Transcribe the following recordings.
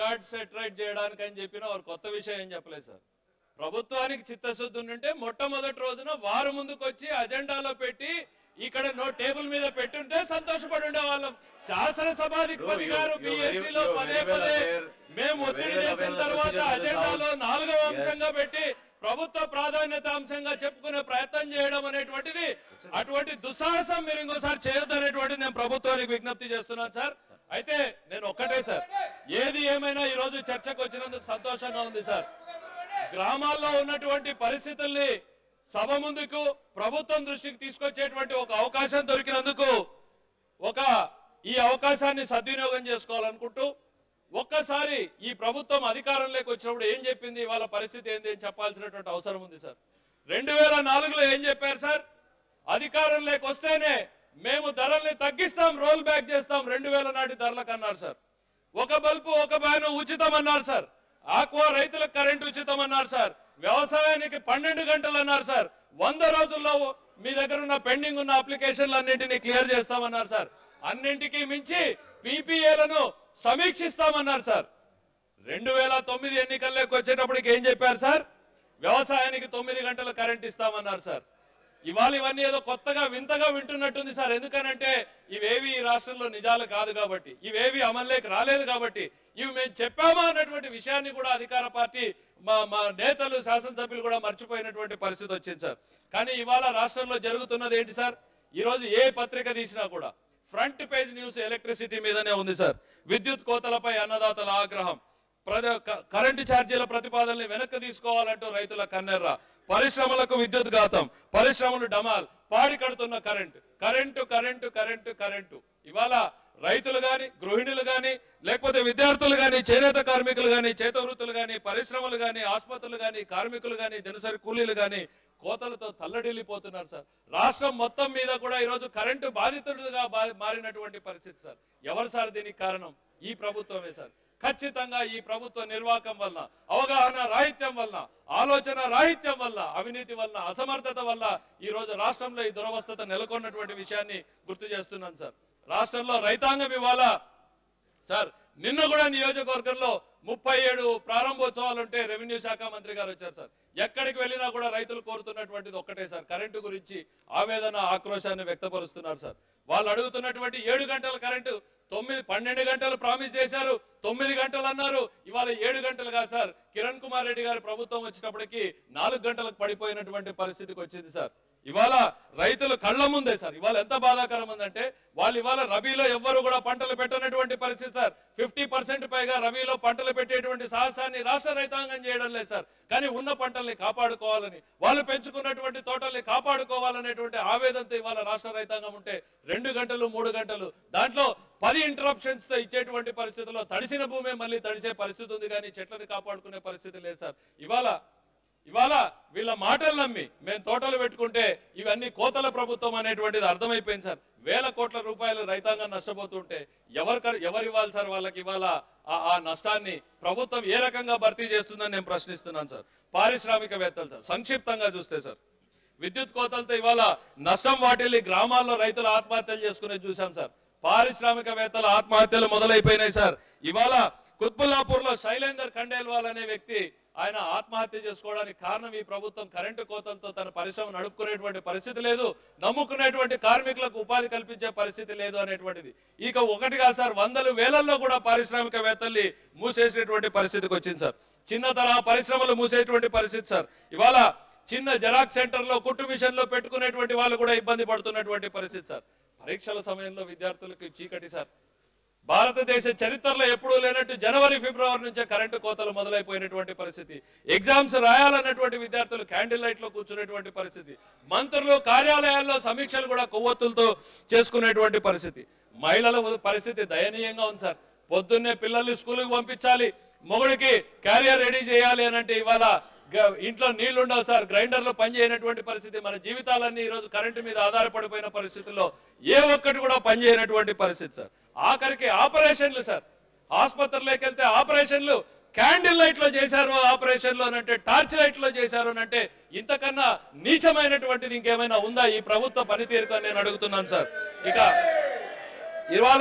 Record set right చేయడానికి అని చెప్పిన వారు కొత్త విషయం ఏం చెప్పలేదు సార్ ప్రభుత్వానికి చిత్తశుద్ధి ఉంటే మొట్టమొదటి రోజున వారు ముందుకు వచ్చి అజెండాలో పెట్టి ఇక్కడ నో టేబుల్ మీద పెట్టుంటే సంతోషపడి ఉండేవాళ్ళం శాసనసభాధిపతి You- గారు you- you very- బీఎస్సీలో you పదే very well పదే aware- మేము you ఒత్తిడి very well చేసిన aware of the తర్వాత procedure in this అజెండాలో house. నాలుగవ Yes. అంశంగా పెట్టి ప్రభుత్వ ప్రాధాన్యత అంశంగా చెప్పుకునే ప్రయత్నం చేయడం అనేటువంటిది అటువంటి దుస్సాహసం మీరు ఇంకోసారి చేయొద్దు అనేటువంటిది నేను ప్రభుత్వానికి విజ్ఞప్తి చేస్తున్నాను సార్ అయితే నేను ఒక్కటే సార్ ఏది ఏమైనా ఈ రోజు చర్చకు వచ్చినందుకు సంతోషంగా ఉంది సార్ గ్రామాల్లో ఉన్నటువంటి పరిస్థితుల్ని సభ ముందుకు ప్రభుత్వం దృష్టికి తీసుకొచ్చేటువంటి ఒక అవకాశం దొరికినందుకు ఒక ఈ అవకాశాన్ని సద్వినియోగం చేసుకోవాలనుకుంటూ ఒక్కసారి ఈ ప్రభుత్వం అధికారంలోకి వచ్చినప్పుడు ఏం చెప్పింది వాళ్ళ పరిస్థితి ఏంది అని చెప్పాల్సినటువంటి అవసరం ఉంది సార్ రెండు వేల నాలుగులో ఏం చెప్పారు సార్ అధికారంలోకి వస్తేనే మేము ధరల్ని తగ్గిస్తాం రోల్ బ్యాక్ చేస్తాం రెండు వేల నాటి ధరలకు అన్నారు సార్ ఒక బల్బు ఒక బ్యాను ఉచితం అన్నారు సార్ ఆక్వా రైతులకు కరెంట్ ఉచితం అన్నారు సార్ వ్యవసాయానికి పన్నెండు గంటలు అన్నారు సార్ వంద రోజుల్లో మీ దగ్గర ఉన్న పెండింగ్ ఉన్న అప్లికేషన్లు అన్నింటినీ క్లియర్ చేస్తామన్నారు సార్ అన్నింటికీ మించి పీపీఏలను సమీక్షిస్తామన్నారు సార్ రెండు వేల తొమ్మిది ఎన్నికల్లోకి వచ్చేటప్పటికి ఏం చెప్పారు సార్ వ్యవసాయానికి తొమ్మిది గంటలు కరెంట్ ఇస్తామన్నారు సార్ ఇవాళ ఇవన్నీ ఏదో కొత్తగా వింతగా వింటున్నట్టుంది సార్ ఎందుకనంటే ఇవేవి ఈ రాష్ట్రంలో నిజాలు కాదు కాబట్టి ఇవేవి అమల్లోకి రాలేదు కాబట్టి ఇవి మేము చెప్పామా అన్నటువంటి విషయాన్ని కూడా అధికార పార్టీ మా మా నేతలు శాసనసభ్యులు కూడా మర్చిపోయినటువంటి పరిస్థితి వచ్చింది సార్ కానీ ఇవాళ రాష్ట్రంలో జరుగుతున్నది ఏంటి సార్ ఈ రోజు ఏ పత్రిక తీసినా కూడా ఫ్రంట్ పేజ్ న్యూస్ ఎలక్ట్రిసిటీ మీదనే ఉంది సార్ విద్యుత్ కోతలపై అన్నదాతల ఆగ్రహం ప్రజ- క- కరెంటు ఛార్జీల ప్రతిపాదనని వెనక్కి తీసుకోవాలంటూ రైతుల కన్నెర్ర పరిశ్రమలకు విద్యుత్ ఘాతం పరిశ్రమలు డమాల్ పాడి కడుతున్న current current current current current ఇవాళ రైతులు గాని గృహిణులు గాని లేకపోతే విద్యార్థులు గాని చేనేత కార్మికులు గాని చేత వృత్తులు గాని పరిశ్రమలు గాని ఆసుపత్రులు గాని కార్మికులు గాని దినసరి కూలీలు గాని కోతలతో తల్లడిల్లిపోతున్నారు సార్ రాష్ట్రం మొత్తం మీద కూడా ఈరోజు కరెంటు బాధితులుగా బా- మారినటువంటి పరిస్థితి సార్ ఎవరు సార్ దీనికి కారణం ఈ ప్రభుత్వమే సార్ ఖచ్చితంగా ఈ ప్రభుత్వ నిర్వాహకం వల్ల అవగాహన రాహిత్యం వల్ల ఆలోచన రాహిత్యం వల్ల అవినీతి వల్ల అసమర్థత వల్ల ఈ రోజు రాష్ట్రంలో ఈ దురవస్థత నెలకొన్నటువంటి విషయాన్ని గుర్తు చేస్తున్నాను సార్ రాష్ట్రంలో రైతాంగం ఇవాళ సార్ నిన్న కూడా నియోజకవర్గంలో ముప్పై ఏడు ప్రారంభోత్సవాలు ఉంటే రెవెన్యూ శాఖ మంత్రి గారు వచ్చారు సార్ ఎక్కడికి వెళ్ళినా కూడా రైతులు కోరుతున్నటువంటిది ఒక్కటే సార్ కరెంటు గురించి ఆవేదన ఆక్రోశాన్ని వ్యక్తపరుస్తున్నారు సార్ వాళ్ళు అడుగుతున్నటువంటి ఏడు గంటల కరెంటు తొమ్మిది పన్నెండు గంటలు ప్రామిస్ చేశారు తొమ్మిది గంటలు అన్నారు ఇవాళ ఏడు గంటలు కాదు సార్ కిరణ్ కుమార్ రెడ్డి గారి ప్రభుత్వం వచ్చినప్పటికీ నాలుగు గంటలకు పడిపోయినటువంటి పరిస్థితికి వచ్చింది సార్ ఇవాళ రైతులు కళ్ళ ముందే సార్ ఇవాళ ఎంత బాధాకరం ఉందంటే వాళ్ళు ఇవాళ రబీలో ఎవ్వరు కూడా పంటలు పెట్టనటువంటి పరిస్థితి సార్ ఫిఫ్టీ పర్సెంట్ పైగా రబీలో పంటలు పెట్టేటువంటి సాహసాన్ని రాష్ట్ర రైతాంగం చేయడం లేదు సార్ కానీ ఉన్న పంటల్ని కాపాడుకోవాలని వాళ్ళు పెంచుకున్నటువంటి తోటల్ని కాపాడుకోవాలనేటువంటి ఆవేదనతో ఇవాళ రాష్ట్ర రైతాంగం ఉంటే రెండు గంటలు మూడు గంటలు దాంట్లో పది ఇంటరప్షన్స్ తో ఇచ్చేటువంటి పరిస్థితుల్లో తడిసిన భూమే మళ్ళీ తడిసే పరిస్థితి ఉంది కానీ చెట్లను కాపాడుకునే పరిస్థితి లేదు సార్ ఇవాళ ఇవాళ వీళ్ళ మాటలు నమ్మి మేము తోటలు పెట్టుకుంటే ఇవన్నీ కోతల ప్రభుత్వం అనేటువంటిది అర్థమైపోయింది సార్ వేల కోట్ల రూపాయలు రైతాంగం నష్టపోతుంటే ఎవరు కర్- ఎవరు ఇవ్వాలి సార్ వాళ్ళకి ఇవాళ ఆ- ఆ నష్టాన్ని ప్రభుత్వం ఏ రకంగా భర్తీ చేస్తుందని నేను ప్రశ్నిస్తున్నాను సార్ పారిశ్రామికవేత్తలు సార్ సంక్షిప్తంగా చూస్తే సార్ విద్యుత్ కోతలతో ఇవాళ నష్టం వాటిల్లి గ్రామాల్లో రైతులు ఆత్మహత్యలు చేసుకునేది చూశాం సార్ పారిశ్రామికవేత్తల ఆత్మహత్యలు మొదలైపోయినాయి సార్ ఇవాళ కుత్బుల్లాపూర్ లో శైలేందర్ ఖండేల్వాల్ అనే వ్యక్తి ఆయన ఆత్మహత్య చేసుకోవడానికి కారణం ఈ ప్రభుత్వం కరెంటు కోతలతో తన పరిశ్రమ నడుపుకునేటువంటి పరిస్థితి లేదు నమ్ముకునేటువంటి కార్మికులకు ఉపాధి కల్పించే పరిస్థితి లేదు అనేటువంటిది ఇక ఒకటి కాదు సార్ వందలు వేలల్లో కూడా పారిశ్రామికవేత్తల్ని మూసేసినటువంటి పరిస్థితికి వచ్చింది సార్ చిన్న తరహా పరిశ్రమలు మూసేటువంటి పరిస్థితి సార్ ఇవాళ చిన్న జెరాక్స్ సెంటర్ లో కుట్టు మిషన్ లో పెట్టుకునేటువంటి వాళ్ళు కూడా ఇబ్బంది పడుతున్నటువంటి పరిస్థితి సార్ పరీక్షల సమయంలో విద్యార్థులకు చీకటి సార్ భారతదేశ చరిత్రలో ఎప్పుడూ లేనట్టు జనవరి ఫిబ్రవరి నుంచే కరెంటు కోతలు మొదలైపోయినటువంటి పరిస్థితి ఎగ్జామ్స్ రాయాలన్నటువంటి విద్యార్థులు క్యాండిల్ లైట్ లో కూర్చునేటువంటి పరిస్థితి మంత్రులు కార్యాలయాల్లో సమీక్షలు కూడా కొవ్వొత్తులతో చేసుకునేటువంటి పరిస్థితి మహిళల పరిస్థితి దయనీయంగా ఉంది సార్ పొద్దున్నే పిల్లల్ని స్కూల్కి పంపించాలి మొగుడికి క్యారియర్ రెడీ చేయాలి అని అంటే ఇవాళ గ- ఇంట్లో నీళ్లు ఉండవు సార్ గ్రైండర్లో పని చేయనటువంటి పరిస్థితి మన జీవితాలన్నీ ఈ రోజు కరెంటు మీద ఆధారపడిపోయిన పరిస్థితుల్లో ఏ ఒక్కటి కూడా పని చేయనటువంటి పరిస్థితి సార్ ఆఖరికి ఆపరేషన్లు సార్ ఆసుపత్రిలోకి వెళ్తే ఆపరేషన్లు క్యాండిల్ లైట్ లో చేశారు ఆపరేషన్లు అని అంటే టార్చ్ లైట్ లో చేశారు అని అంటే ఇంతకన్నా నీచమైనటువంటిది ఇంకేమైనా ఉందా ఈ ప్రభుత్వ పనితీరుకు అని నేను అడుగుతున్నాను సార్ ఇక ఇవాళ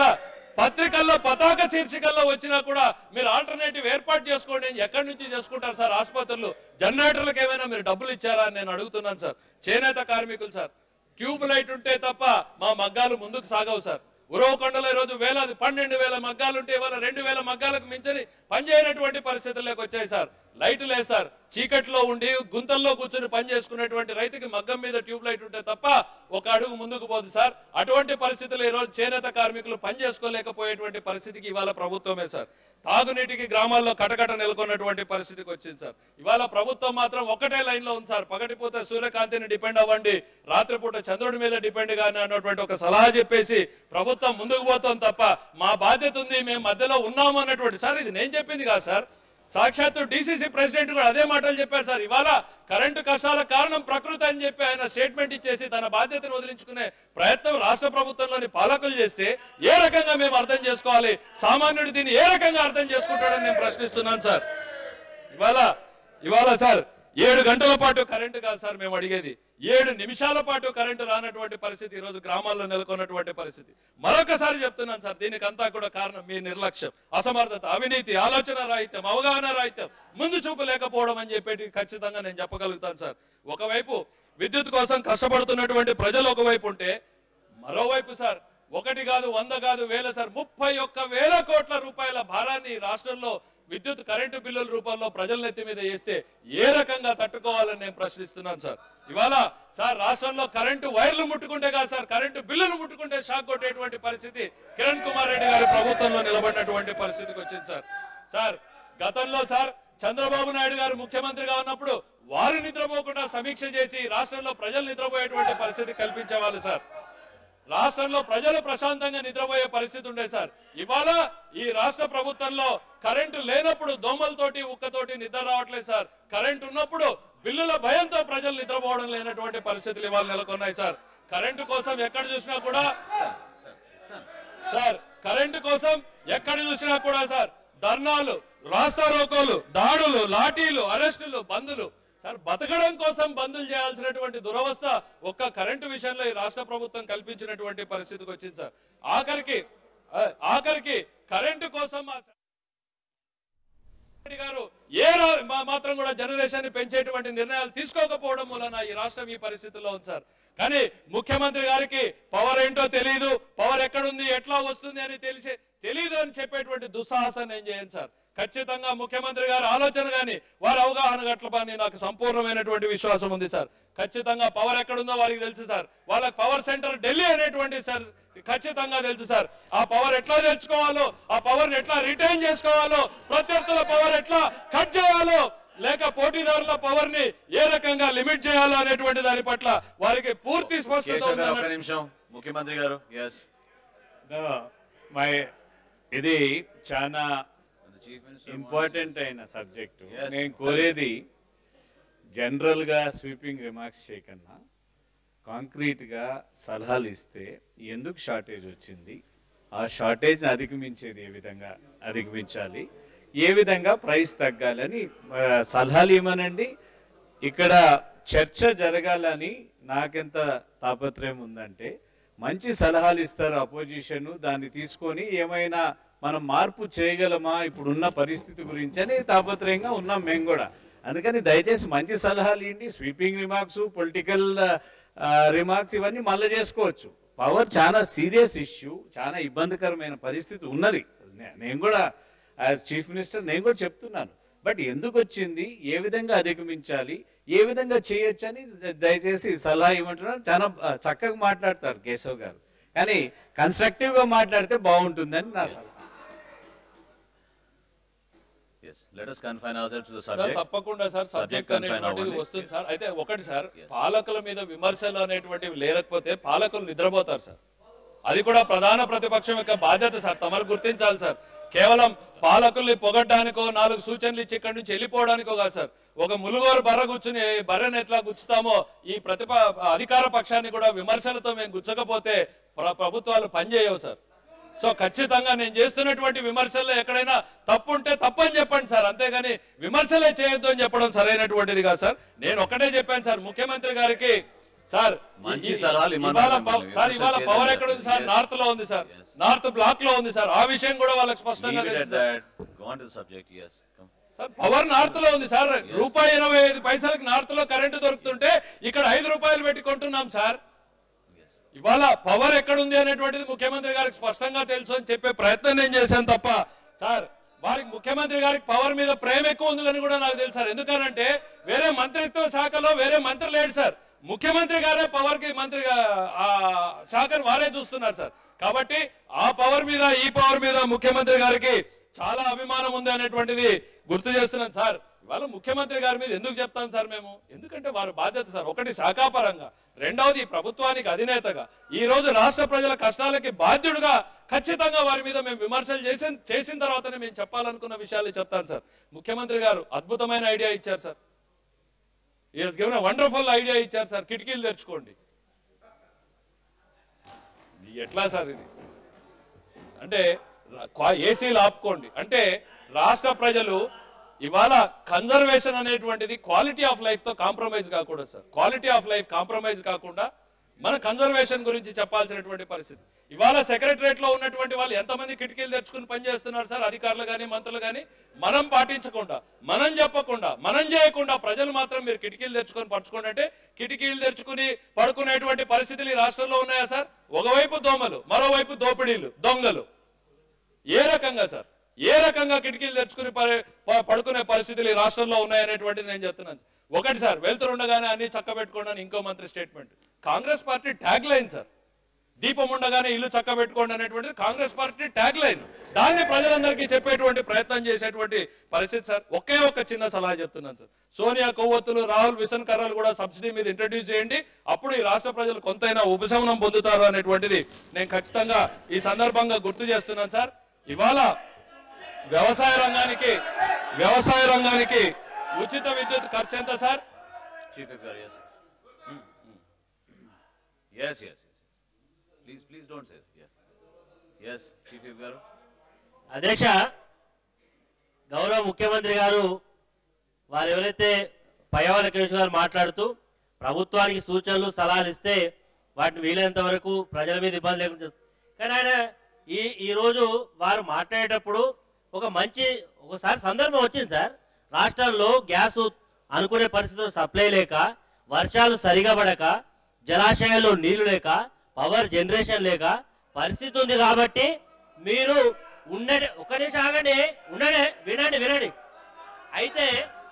పత్రికల్లో పతాక శీర్షికల్లో వచ్చినా కూడా మీరు ఆల్టర్నేటివ్ ఏర్పాటు చేసుకోండి అని ఎక్కడి నుంచి చేసుకుంటారు సార్ ఆసుపత్రులు జనరేటర్లకు ఏమైనా మీరు డబ్బులు ఇచ్చారా అని నేను అడుగుతున్నాను సార్ చేనేత కార్మికులు సార్ ట్యూబ్ లైట్ ఉంటే తప్ప మా మగ్గాలు ముందుకు సాగవు సార్ ఉరవకొండలో ఈ రోజు వేలాది పన్నెండు వేల మగ్గాలు ఉంటే ఇవాళ రెండు వేల మగ్గాలకు మించని పనిచేయనటువంటి పరిస్థితుల్లోకి వచ్చాయి సార్ లైట్ లేదు సార్ చీకట్లో ఉండి గుంతల్లో కూర్చొని పని చేసుకునేటువంటి రైతుకి మగ్గం మీద ట్యూబ్ లైట్ ఉంటే తప్ప ఒక అడుగు ముందుకు పోదు సార్ అటువంటి పరిస్థితులు ఈ రోజు చేనేత కార్మికులు పని చేసుకోలేకపోయేటువంటి పరిస్థితికి ఇవాళ ప్రభుత్వమే సార్ తాగునీటికి గ్రామాల్లో కటకట నెలకొన్నటువంటి పరిస్థితికి వచ్చింది సార్ ఇవాళ ప్రభుత్వం మాత్రం ఒకటే లైన్ లో ఉంది సార్ పగటిపూట సూర్యకాంతిని డిపెండ్ అవ్వండి రాత్రిపూట చంద్రుడి మీద డిపెండ్ కానీ అన్నటువంటి ఒక సలహా చెప్పేసి ప్రభుత్వం ముందుకు పోతాం తప్ప మా బాధ్యత ఉంది మేము మధ్యలో ఉన్నాము అన్నటువంటి సార్ ఇది నేను చెప్పింది కాదు సార్ సాక్షాత్తు డిసిసి ప్రెసిడెంట్ కూడా అదే మాటలు చెప్పారు సార్ ఇవాళ కరెంటు కష్టాల కారణం ప్రకృతి అని చెప్పి ఆయన స్టేట్మెంట్ ఇచ్చేసి తన బాధ్యతను వదిలించుకునే ప్రయత్నం రాష్ట్ర ప్రభుత్వంలోని పాలకులు చేస్తే ఏ రకంగా మేము అర్థం చేసుకోవాలి సామాన్యుడు దీన్ని ఏ రకంగా అర్థం చేసుకుంటాడని నేను ప్రశ్నిస్తున్నాను సార్ ఇవాళ ఇవాళ సార్ ఏడు గంటల పాటు కరెంటు కాదు సార్ మేము అడిగేది ఏడు నిమిషాల పాటు కరెంటు రానటువంటి పరిస్థితి ఈ రోజు గ్రామాల్లో నెలకొన్నటువంటి పరిస్థితి మరొకసారి చెప్తున్నాను సార్ దీనికి అంతా కూడా కారణం మీ నిర్లక్ష్యం అసమర్థత అవినీతి ఆలోచన రాహిత్యం అవగాహన రాహిత్యం ముందు చూపు లేకపోవడం అని చెప్పేటి ఖచ్చితంగా నేను చెప్పగలుగుతాను సార్ ఒకవైపు విద్యుత్ కోసం కష్టపడుతున్నటువంటి ప్రజలు ఒకవైపు ఉంటే మరోవైపు సార్ ఒకటి కాదు వంద కాదు వేల సార్ ముప్పై ఒక్క వేల కోట్ల రూపాయల భారాన్ని ఈ రాష్ట్రంలో విద్యుత్ కరెంటు బిల్లుల రూపంలో ప్రజల నెత్తి మీద వేస్తే ఏ రకంగా తట్టుకోవాలని నేను ప్రశ్నిస్తున్నాను సార్ ఇవాళ సార్ రాష్ట్రంలో కరెంటు వైర్లు ముట్టుకుంటే కాదు సార్ కరెంటు బిల్లులు ముట్టుకుంటే షాక్ కొట్టేటువంటి పరిస్థితి కిరణ్ కుమార్ రెడ్డి గారి ప్రభుత్వంలో నిలబడినటువంటి పరిస్థితికి వచ్చింది సార్ సార్ గతంలో సార్ చంద్రబాబు నాయుడు గారు ముఖ్యమంత్రిగా ఉన్నప్పుడు వారు నిద్రపోకుండా సమీక్ష చేసి రాష్ట్రంలో ప్రజలు నిద్రపోయేటువంటి పరిస్థితి కల్పించేవాళ్ళు సార్ రాష్ట్రంలో ప్రజలు ప్రశాంతంగా నిద్రపోయే పరిస్థితి ఉండే సార్ ఇవాళ ఈ రాష్ట్ర ప్రభుత్వంలో కరెంటు లేనప్పుడు దోమలతోటి ఉక్కతోటి నిద్ర రావట్లేదు సార్ కరెంటు ఉన్నప్పుడు బిల్లుల భయంతో ప్రజలు నిద్రపోవడం లేనటువంటి పరిస్థితులు ఇవాళ నెలకొన్నాయి సార్ కరెంటు కోసం ఎక్కడ చూసినా కూడా సార్ కరెంటు కోసం ఎక్కడ చూసినా కూడా సార్ ధర్నాలు రాస్తా రోకోలు దాడులు లాఠీలు అరెస్టులు బందులు సార్ బతకడం కోసం బందులు చేయాల్సినటువంటి దురవస్థ ఒక్క కరెంటు విషయంలో ఈ రాష్ట్ర ప్రభుత్వం కల్పించినటువంటి పరిస్థితికి వచ్చింది సార్ ఆఖరికి ఆ, ఆఖరికి కరెంటు కోసం మా రెడ్డి గారు ఏ రా- మా- మాత్రం కూడా జనరేషన్ ని పెంచేటువంటి నిర్ణయాలు తీసుకోకపోవడం మూలన ఈ రాష్ట్రం ఈ పరిస్థితిలో ఉంది సార్ కానీ ముఖ్యమంత్రి గారికి పవర్ ఏంటో తెలియదు పవర్ ఎక్కడుంది ఎట్లా వస్తుంది అని తెలిసి తెలియదు అని చెప్పేటువంటి దుస్సాహసం నేను చేయను సార్ ఖచ్చితంగా ముఖ్యమంత్రి గారి ఆలోచన గాని వారి అవగాహన గట్లపని నాకు సంపూర్ణమైనటువంటి విశ్వాసం ఉంది సార్ ఖచ్చితంగా పవర్ ఎక్కడుందో వారికి తెలుసు సార్ వాళ్ళకి పవర్ సెంటర్ ఢిల్లీ అనేటువంటి సార్ ఖచ్చితంగా తెలుసు సార్ ఆ పవర్ ఎట్లా తెచ్చుకోవాలో ఆ పవర్ ఎట్లా రిటైన్ చేసుకోవాలో ప్రత్యర్థుల పవర్ ఎట్లా కట్ చేయాలో లేక పోటీదారుల పవర్ ని ఏ రకంగా లిమిట్ చేయాలో అనేటువంటి దాని పట్ల వారికి పూర్తి స్పష్టత కేశవ్ గారు ఉందన్న- ఒక నిమిషం ముఖ్యమంత్రి గారు ఎస్ No, మై ఇది చాలా ఇంపార్టెంట్ అయిన సబ్జెక్టు Yes. నేను కోరేది జనరల్ గా స్వీపింగ్ రిమార్క్స్ చేయకన్నా కాంక్రీట్ గా సలహాలు ఇస్తే ఎందుకు షార్టేజ్ వచ్చింది ఆ షార్టేజ్ అధిగమించేది ఏ విధంగా అధిగమించాలి ఏ విధంగా ప్రైస్ తగ్గాలని ఆ, సలహాలు ఇవ్వనండి ఇక్కడ చర్చ జరగాలని నాకెంత తాపత్రయం ఉందంటే మంచి సలహాలు ఇస్తారు అపోజిషన్ దాన్ని తీసుకొని ఏమైనా మనం మార్పు చేయగలమా ఇప్పుడున్న పరిస్థితి గురించి అని తాపత్రయంగా ఉన్నాం మేము కూడా అందుకని దయచేసి మంచి సలహాలు ఇవ్వండి స్వీపింగ్ రిమార్క్స్ పొలిటికల్ రిమార్క్స్ ఇవన్నీ మళ్ళీ చేసుకోవచ్చు పవర్ చాలా సీరియస్ ఇష్యూ చాలా ఇబ్బందికరమైన పరిస్థితి ఉన్నది నే- నేను కూడా యాజ్ చీఫ్ మినిస్టర్ నేను కూడా చెప్తున్నాను బట్ ఎందుకు వచ్చింది ఏ విధంగా అధిగమించాలి ఏ విధంగా చేయొచ్చు అని ద- దయచేసి సలహా ఇవ్వమంటున్నారు చాలా ఆ, చక్కగా మాట్లాడతారు కేశవ్ గారు కానీ కన్స్ట్రక్టివ్ గా మాట్లాడితే బాగుంటుందని నా సలహా yes let us confine ourselves to the sir subject తప్పకుండా సార్ Subject సబ్జెక్ట్ confine అనేటువంటిది అవ్వండి. వస్తుంది సార్ అయితే ఒకటి సార్ Yes. పాలకుల మీద విమర్శలు అనేటువంటివి లేకపోతే పాలకులు నిద్రపోతారు సార్ అది కూడా ప్రధాన ప్రతిపక్షం యొక్క బాధ్యత సార్ తమరు గుర్తించాలి సార్ కేవలం పాలకుల్ని పొగడ్డానికో నాలుగు సూచనలు ఇచ్చి ఇక్కడి నుంచి వెళ్ళిపోవడానికో కాదు సార్ ఒక ములుగోరు బర్ర కూర్చుని బర్రెని ఎట్లా గుచ్చుతామో ఈ ప్రతిప అధికార పక్షాన్ని కూడా విమర్శలతో మేము గుచ్చకపోతే ప్ర- ప్రభుత్వాలు పనిచేయవు సార్ సో ఖచ్చితంగా నేను చేస్తున్నటువంటి విమర్శల్లో ఎక్కడైనా తప్పు ఉంటే తప్పని చెప్పండి సార్ అంతేగాని విమర్శలే చేయొద్దు అని చెప్పడం సరైనటువంటిది కాదు సార్ నేను ఒకటే చెప్పాను సార్ ముఖ్యమంత్రి గారికి సార్ మంచి ఈ- సలహాలు ఇమ్మన్నారు ఇవాళ మిమ్మల్ని. పవ- సార్ ఇవాళ విమర్శలు పవర్ చేయలేదు ఎక్కడ ఉంది సార్. Sir Yes. నార్త్ లో ఉంది సార్ Yes. నార్త్ బ్లాక్ లో ఉంది సార్ ఆ విషయం కూడా వాళ్ళకి స్పష్టంగా Leave it తెలుసు at sir. that. Go on to the subject. Yes. Come. Sir power north లో ఉంది సార్ రూపాయి ఎనభై ఐదు పైసలకి నార్త్ లో కరెంటు దొరుకుతుంటే ఇక్కడ ఐదు రూపాయలు పెట్టి కొంటున్నాం సార్ Yes. ఇవాళ పవర్ ఎక్కడుంది అనేటువంటిది ముఖ్యమంత్రి గారికి స్పష్టంగా తెలుసు అని చెప్పే ప్రయత్నం నేను చేశాను తప్ప సార్ వారికి ముఖ్యమంత్రి గారికి పవర్ మీద ప్రేమ ఎక్కువ ఉందని కూడా నాకు తెలుసు సార్ ఎందుకనంటే వేరే మంత్రిత్వ శాఖలో వేరే మంత్రి లేడు సార్ ముఖ్యమంత్రి గారే పవర్ కి మంత్రిగా ఆ శాఖను వారే చూస్తున్నారు సార్ కాబట్టి ఆ పవర్ మీద ఈ పవర్ మీద ముఖ్యమంత్రి గారికి చాలా అభిమానం ఉంది అనేటువంటిది గుర్తు చేస్తున్నాను సార్ ఇవాళ ముఖ్యమంత్రి గారి మీద ఎందుకు చెప్తాం సార్ మేము ఎందుకంటే వారి బాధ్యత సార్ ఒకటి శాఖాపరంగా రెండవది ఈ ప్రభుత్వానికి అధినేతగా ఈ రోజు రాష్ట్ర ప్రజల కష్టాలకి బాధ్యుడుగా ఖచ్చితంగా వారి మీద మేము విమర్శలు చేసిన చేసిన తర్వాతనే మేము చెప్పాలనుకున్న విషయాలు చెప్తాను సార్ ముఖ్యమంత్రి గారు అద్భుతమైన ఐడియా ఇచ్చారు sir is given wonderful idea ఇచ్చారు సార్ కిటికీలు తెరుచుకోండి ఇది ఎట్లా సార్ ఇది అంటే రా- ఏసీలు ఆపుకోండి అంటే రాష్ట్ర ప్రజలు ఇవాళ కన్జర్వేషన్ అనేటువంటిది క్వాలిటీ ఆఫ్ లైఫ్ తో కాంప్రమైజ్ కాకూడదు sir quality of life compromise కాకుండా మన కన్జర్వేషన్ గురించి చెప్పాల్సినటువంటి పరిస్థితి ఇవాళ సెక్రటరేట్ లో ఉన్నటువంటి వాళ్ళు ఎంతమంది కిటికీలు తెచ్చుకుని పనిచేస్తున్నారు సార్ అధికారులు కానీ మంత్రులు కానీ మనం పాటించకుండా మనం చెప్పకుండా మనం చేయకుండా ప్రజలు మాత్రం మీరు కిటికీలు తెచ్చుకొని పడుచుకోండి అంటే కిటికీలు తెచ్చుకుని పడుకునేటువంటి పరిస్థితులు ఈ రాష్ట్రంలో ఉన్నాయా సార్ ఒకవైపు దోమలు మరోవైపు దోపిడీలు దొంగలు ఏ రకంగా సార్ ఏ రకంగా కిటికీలు తెచ్చుకుని ప- ప- పడుకునే పరిస్థితులు ఈ రాష్ట్రంలో ఉన్నాయనేటువంటిది నేను చెప్తున్నాను సార్. ఒకటి సార్ వెళ్తురు ఉండగానే అన్ని చక్క పెట్టుకోండి అని ఇంకో మంత్రి statement Congress party tag line sir దీపం ఉండగానే ఇల్లు చక్క పెట్టుకోండి అనేటువంటిది కాంగ్రెస్ పార్టీ ట్యాగ్ లైన్ దాన్ని ప్రజలందరికీ చెప్పేటువంటి ప్రయత్నం చేసేటువంటి పరిస్థితి సార్ ఒకే ఒక చిన్న సలహా చెప్తున్నాను సార్ సోనియా కొవ్వొత్తులు రాహుల్ విసన్ కర్రలు కూడా సబ్సిడీ మీద ఇంట్రడ్యూస్ చేయండి అప్పుడు ఈ రాష్ట్ర ప్రజలు కొంతైనా ఉపశమనం పొందుతారు అనేటువంటిది నేను ఖచ్చితంగా ఈ సందర్భంగా గుర్తు చేస్తున్నాను సార్ ఇవాళ వ్యవసాయ రంగానికి వ్యవసాయ రంగానికి ఉచిత విద్యుత్ ఖర్చు ఎంత సార్ Chief Whip గారు, yes. Yes, yes, yes. Please, please don't say. Yeah. Yes, Chief Whip గారు. అధ్యక్ష గౌరవ ముఖ్యమంత్రి గారు వారు ఎవరైతే పయ్యవల కేశవ్ గారు మాట్లాడుతూ ప్రభుత్వానికి సూచనలు సలహాలు ఇస్తే వాటిని వీలైనంత వరకు ప్రజల మీద ఇబ్బంది లేకుండా చేస్తారు. కానీ ఆయన ఈ ఈ రోజు వారు మాట్లాడేటప్పుడు ఒక మంచి ఒకసారి సందర్భం వచ్చింది సార్ రాష్ట్రంలో గ్యాస్ అనుకునే పరిస్థితుల్లో సప్లై లేక వర్షాలు సరిగా పడక జలాశయాల్లో నీళ్లు లేక పవర్ జనరేషన్ లేక పరిస్థితి ఉంది కాబట్టి మీరు ఉండండి ఒక్క నిమిషం ఆగండి ఉండండి వినండి వినండి అయితే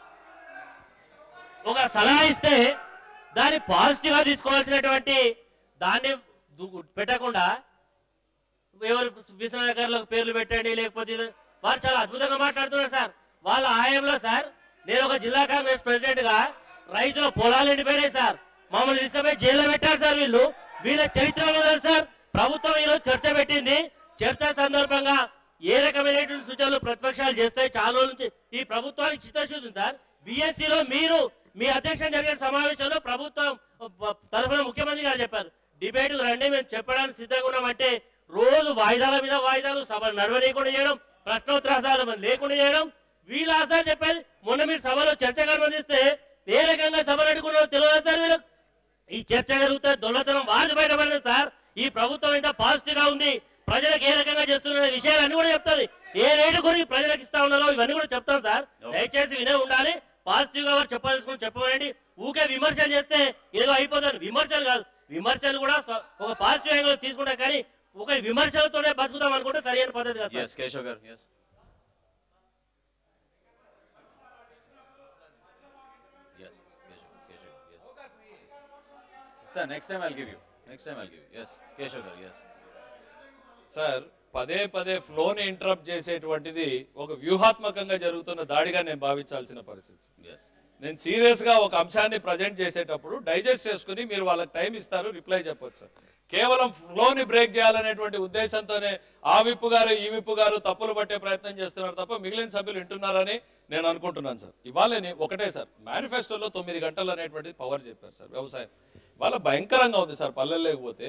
ఒక సలహా ఇస్తే దాన్ని పాజిటివ్ గా తీసుకోవాల్సినటువంటి దాన్ని దు- పెట్టకుండా ఎవరు విశ్వనగర్లకు పేర్లు పెట్టండి లేకపోతే ఇది- వారు చాలా అద్భుతంగా మాట్లాడుతున్నారు సార్ వాళ్ళ ఆయంలో సార్ నేను ఒక జిల్లా కాంగ్రెస్ ప్రెసిడెంట్ గా రైతుల పొలాలు ఎండిపోయినాయి సార్ మమ్మల్ని తీసుకుపోయి జైల్లో పెట్టారు సార్ వీళ్ళు వీళ్ళ చరిత్రలో లేదు సార్ ప్రభుత్వం ఈరోజు చర్చ పెట్టింది చర్చ సందర్భంగా ఏ రకమైనటువంటి సూచనలు ప్రతిపక్షాలు చేస్తాయి చాలా రోజుల నుంచి ఈ ప్రభుత్వానికి చిత్తశుద్ధి ఉంది సార్ బిఎస్సిలో మీరు మీ అధ్యక్షం జరిగిన సమావేశంలో ప్రభుత్వం ప- తరఫున ముఖ్యమంత్రి గారు చెప్పారు డిబేట్ రండి మేము చెప్పడానికి సిద్ధంగా ఉన్నామంటే రోజు వాయిదాల మీద వాయిదాలు సభ నడవనీయకుండా చేయడం ప్రశ్నోత్తరాలు లేకుండా చేయడం వీళ్ళ ఆసాలు చెప్పేది మొన్న మీరు సభలో చర్చ కనుమతిస్తే ఏ రకంగా సభ నడుకున్నారో తెలియదు సార్ మీరు ఈ చర్చ జరిగితే దొల్లతనం వారిది బయటపడింది సార్ ఈ ప్రభుత్వం ఎంత పాజిటివ్ గా ఉంది ప్రజలకు ఏ రకంగా చేస్తున్న విషయాలన్నీ కూడా చెప్తుంది ఏ రేటు గురించి ప్రజలకు ఇస్తా ఉన్నారో ఇవన్నీ కూడా చెప్తాం సార్ దయచేసి వినే ఉండాలి పాజిటివ్ గా వారు చెప్పాల్సుకుని చెప్పమనండి ఊకే విమర్శలు చేస్తే ఏదో అయిపోతుంది విమర్శలు కాదు విమర్శలు కూడా స- ఒక పాజిటివ్ యాంగిల్ తీసుకుంటాం కానీ ఒక విమర్శలతోనే బతుకుతాం అనుకుంటే సరైన పద్ధతి కాదు sir. Yes, Keshav garu. Yes. Yes, Keshav, Keshav, yes. Sir, next time I'll give you. Next time I'll give you. Yes, Keshav garu. Yes. Sir పదే పదే ఫ్లోని ఇంటరప్ట్ చేసేటువంటిది ఒక వ్యూహాత్మకంగా జరుగుతున్న దాడిగా నేను భావించాల్సిన పరిస్థితి Yes. నేను సీరియస్ గా ఒక అంశాన్ని ప్రజెంట్ చేసేటప్పుడు డైజెస్ట్ చేసుకుని మీరు వాళ్ళకి టైం ఇస్తారు రిప్లై చెప్పొచ్చు సార్ కేవలం ఫ్లోని బ్రేక్ చేయాలనేటువంటి ఉద్దేశంతోనే ఆ విప్పు గారు ఈ విప్పు గారు తప్పులు పట్టే ప్రయత్నం చేస్తున్నారు తప్ప మిగిలిన సభ్యులు వింటున్నారని నేను అనుకుంటున్నాను సార్ ఇవాళ ఒకటే సార్ మేనిఫెస్టోలో తొమ్మిది గంటలు అనేటువంటిది పవర్ చెప్పారు సార్ వ్యవసాయం ఇవాళ భయంకరంగా ఉంది సార్ పల్లెలు లేకపోతే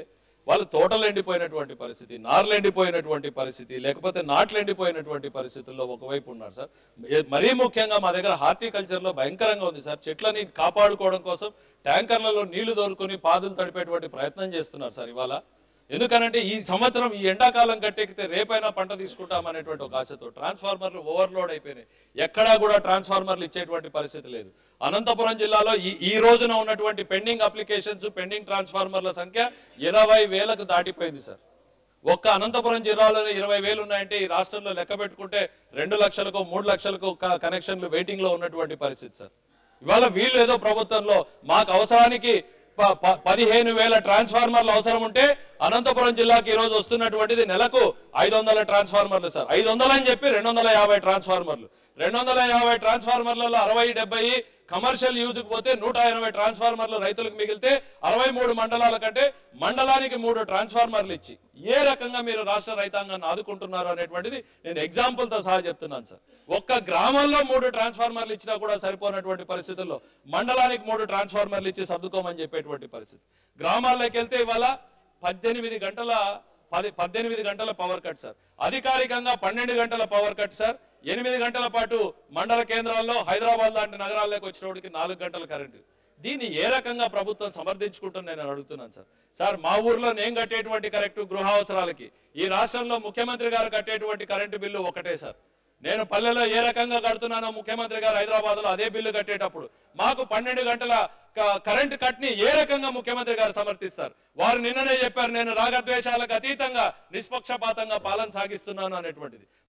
వాళ్ళు తోటలు ఎండిపోయినటువంటి పరిస్థితి నార్లు ఎండిపోయినటువంటి పరిస్థితి లేకపోతే నాట్లు ఎండిపోయినటువంటి పరిస్థితుల్లో ఒకవైపు ఉన్నారు సార్ ఏ- మరీ ముఖ్యంగా మా దగ్గర హార్టికల్చర్ లో భయంకరంగా ఉంది సార్ చెట్లని కాపాడుకోవడం కోసం ట్యాంకర్లలో నీళ్లు దోలుకొని పాదులు తడిపేటువంటి ప్రయత్నం చేస్తున్నారు సార్ ఇవాళ ఎందుకనంటే ఈ సంవత్సరం ఈ ఎండాకాలం గట్టెక్కితే రేపైనా పంట తీసుకుంటామనేటువంటి ఒక ఆశతో ట్రాన్స్ఫార్మర్లు ఓవర్లోడ్ అయిపోయినాయి ఎక్కడా కూడా ట్రాన్స్ఫార్మర్లు ఇచ్చేటువంటి పరిస్థితి లేదు అనంతపురం జిల్లాలో ఈ ఈ రోజున ఉన్నటువంటి పెండింగ్ అప్లికేషన్స్ పెండింగ్ ట్రాన్స్ఫార్మర్ల సంఖ్య ఇరవై వేలకు దాటిపోయింది సార్ ఒక్క అనంతపురం జిల్లాలోనే ఇరవై వేలు ఉన్నాయంటే ఈ రాష్ట్రంలో లెక్క పెట్టుకుంటే రెండు లక్షలకు మూడు లక్షలకు క- కనెక్షన్లు వెయిటింగ్ లో ఉన్నటువంటి పరిస్థితి సార్ ఇవాళ వీళ్ళు ఏదో ప్రభుత్వంలో మాకు అవసరానికి ప- ప- పదిహేను వేల ట్రాన్స్ఫార్మర్లు అవసరం ఉంటే అనంతపురం జిల్లాకి ఈ రోజు వస్తున్నటువంటిది నెలకు ఐదు వందల ట్రాన్స్ఫార్మర్లు సార్ ఐదు వందలు అని చెప్పి రెండు వందల యాభై ట్రాన్స్ఫార్మర్లు రెండు వందల యాభై ట్రాన్స్ఫార్మర్లలో అరవై డెబ్బై కమర్షియల్ యూజ్కి పోతే నూట ఎనభై ట్రాన్స్ఫార్మర్లు రైతులకు మిగిలితే అరవై మూడు మండలాల కంటే మండలానికి మూడు ట్రాన్స్ఫార్మర్లు ఇచ్చి ఏ రకంగా మీరు రాష్ట్ర రైతాంగాన్ని ఆదుకుంటున్నారు అనేటువంటిది నేను ఎగ్జాంపుల్ తో సహా చెప్తున్నాను సార్ ఒక్క గ్రామంలో మూడు ట్రాన్స్ఫార్మర్లు ఇచ్చినా కూడా సరిపోయినటువంటి పరిస్థితుల్లో మండలానికి మూడు ట్రాన్స్ఫార్మర్లు ఇచ్చి సర్దుకోమని చెప్పేటువంటి పరిస్థితి గ్రామాల్లోకి వెళ్తే ఇవాళ పద్దెనిమిది గంటల పది పద్దెనిమిది గంటల పవర్ కట్ సార్ అధికారికంగా పన్నెండు గంటల పవర్ కట్ సార్ ఎనిమిది గంటల పాటు మండల కేంద్రాల్లో హైదరాబాద్ లాంటి నగరాల్లోకి వచ్చినోడికి నాలుగు గంటల కరెంటు దీన్ని ఏ రకంగా ప్రభుత్వం సమర్థించుకుంటుంది నేను అడుగుతున్నాను సార్ సార్ మా ఊర్లో నేను కట్టేటువంటి కరెక్ట్ గృహ అవసరాలకి ఈ రాష్ట్రంలో ముఖ్యమంత్రి గారు కట్టేటువంటి కరెంటు బిల్లు ఒకటే సార్ నేను పల్లెలో ఏ రకంగా కడుతున్నానో ముఖ్యమంత్రి గారు హైదరాబాద్ లో అదే బిల్లు కట్టేటప్పుడు మాకు పన్నెండు గంటల క- కరెంట్ కట్ ని ఏ రకంగా ముఖ్యమంత్రి గారు సమర్థిస్తారు వారు నిన్ననే చెప్పారు నేను రాగద్వేషాలకు అతీతంగా నిష్పక్షపాతంగా పాలన సాగిస్తున్నాను అనేటువంటిది